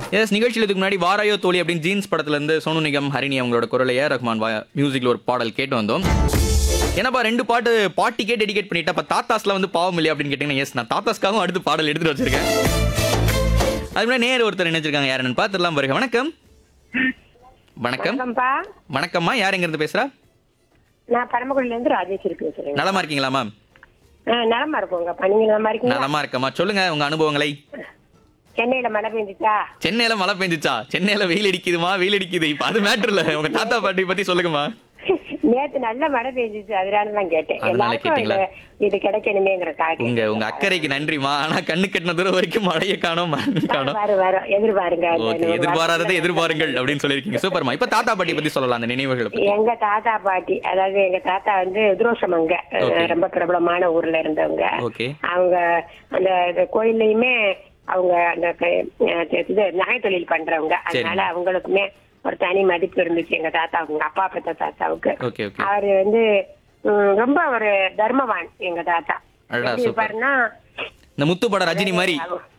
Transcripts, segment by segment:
S நிகழ்ச்சியில் இதுக்கு முன்னாடி வாராயோ தோழி அப்படின்னு ஜீன்ஸ் படத்துல இருந்து சோனு நிகம் ஹரிணி அவங்களோட குரலை ஏ ரஹ்மான் வா மியூசிக்ல ஒரு பாடல் கேட்டு வந்தோம் என்னப்பா ரெண்டு பாட்டு பாட்டிக்கே டெடிகேட் பண்ணிட்டா அப்ப தாத்தாஸ்லாம் வந்து பாவம் இல்லையா அப்படின்னு கேட்டீங்கன்னா எஸ் நான் தாத்தாஸ்க்காகவும் அடுத்து பாடல் எடுத்துட்டு வச்சிருக்கேன் அதுக்கு நேர் ஒருத்தர் நினைச்சிருக்காங்க யார் என்னன்னு பார்த்துடலாம் பாருங்க வணக்கம் வணக்கம் வணக்கம்ப்பா வணக்கம்மா யார் எங்க இருந்து பேசுறா நான் பரமக்குடியில இருந்து ராஜேஸ்வரி பேசுறேன் நலமா இருக்கீங்களா மேம் நலமா இருக்கோங்கப்பா நீங்க நலமா இருக்கீங்களா நலமா இருக்கம்மா சொல்லுங்க உங்க அனுபவங்களை சென்னையில மழை பெஞ்சுச்சா சென்னையில மழை பெஞ்சுச்சா சென்னையில வெயில் அடிக்குதுமா வெயில் அடிக்குது இப்ப அது மேட்டர் இல்ல உங்க தாத்தா பாட்டி பத்தி சொல்லுங்கம்மா நேத்து நல்ல மழை பெஞ்சுச்சு அதனால தான் கேட்டேன் அதனால எல்லாருக்கும் கேட்டீங்களா? இது- இது கிடைக்கணுமேங்கிற காரணம் உங்க உங்க அக்கறைக்கு நன்றிமா ஆனா கண்ணு கட்டின தூரம் வரைக்கும் மழையை காணோம் மழை காணோம் வர வர எதிர்பாருங்க அந்த ஓகே ஒரு எதிர்பாராததை வாரத்துல எதிர்பாருங்கள் அப்படின்னு சொல்லியிருக்கீங்க சூப்பர்மா இப்ப தாத்தா பாட்டி பத்தி சொல்லலாம் அந்த நினைவுகளை பத்தி எங்க தாத்தா பாட்டி அதாவது எங்க தாத்தா வந்து துரோஷமங்க Okay. ரொம்ப பிரபலமான ஊர்ல இருந்தவங்க ஓகே அவங்க அந்த இந்த கோயில்லையுமே அவங்க அந்த க- அஹ் இது நகை தொழில் பண்றவங்க அதனால அவங்களுக்குமே ஒரு தனி மதிப்பு இருந்துச்சு எங்க தாத்தாவுக்கு எங்க அப்பா பெற்ற தாத்தாவுக்கு ஓகே ஓகே அவரு வந்து ம், ரொம்ப ஒரு தர்மவான் எங்க தாத்தா அடடா, எப்படி சூப்பர். இருப்பாருன்னா இந்த முத்து பட ரஜினி மாதிரி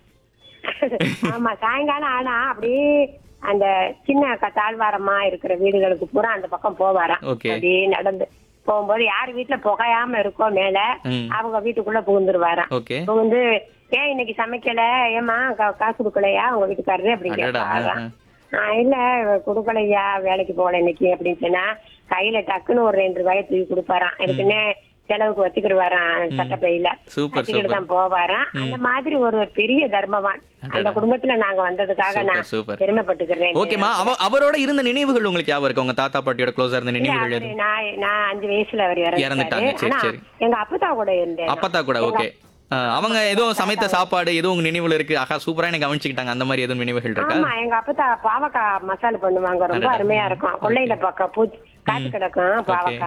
ஆமா சாயங்காலம் ஆனா அப்படியே அந்த சின்ன க- தாழ்வாரமா இருக்கிற வீடுகளுக்கு பூரா அந்த பக்கம் போவாராம் Okay. அப்படியே நடந்து போகும்போது யார் வீட்டுல புகையாம இருக்கோ மேல ம். அவங்க வீட்டுக்குள்ள புகுந்துருவாராம் ஓகே புகுந்து ஏன் இன்னைக்கு சமைக்கல ஏமா காசு கொடுக்கலையா உங்க வீட்டுக்காரரு அப்படின்னு அடடா, கேட்பாராம் ஆ, ஆஹ் இல்ல கொடுக்கலையா வேலைக்கு போகல இன்னைக்கு அப்படின்னு சொன்னா கையில டக்குன்னு ஒரு ரெண்டு ரூபாயை தூக்கி கொடுப்பாராம் இருக்குன்னு செலவுக்கு வச்சுக்கிடுவாராம் சட்டப்பையில சூப்பர் வச்சுக்கிட்டு சூப்பர் தான் போவாராம் அந்த மாதிரி ஒரு பெரிய தர்மவான் அந்த குடும்பத்துல நாங்க வந்ததுக்காக சூப்பர், நான் சூப்பர். பெருமைப்பட்டுக்கிறேன் ஓகேமா அவ அவரோட இருந்த நினைவுகள் உங்களுக்கு ஞாபகம் இருக்கு உங்க தாத்தா பாட்டியோட க்ளோஸா இருந்த இல்ல, நினைவுகள் அவரு எதுவும் நான் நான் அஞ்சு வயசுல அவர் இறந்துட்டாங்க. இறந்துட்டாரு சரி, ஆனா சரி. எங்க அப்பத்தா கூட இருந்தேன் அப்பத்தா கூட ஓகே அவங்க எதுவும் சமைத்த சாப்பாடு எதுவும் உங்க நினைவுல இருக்கு ஆஹா சூப்பரா எனக்கு கவனிச்சுக்கிட்டாங்க அந்த மாதிரி எதுவும் நினைவுகள் இருக்கா ஆமா எங்க அப்பத்தா பாவக்காய் மசாலா பண்ணுவாங்க ரொம்ப அடடா. அருமையா இருக்கும் கொள்ளையில பக்கம் பூச்சி காத்து கிடக்கும் பாவக்காய்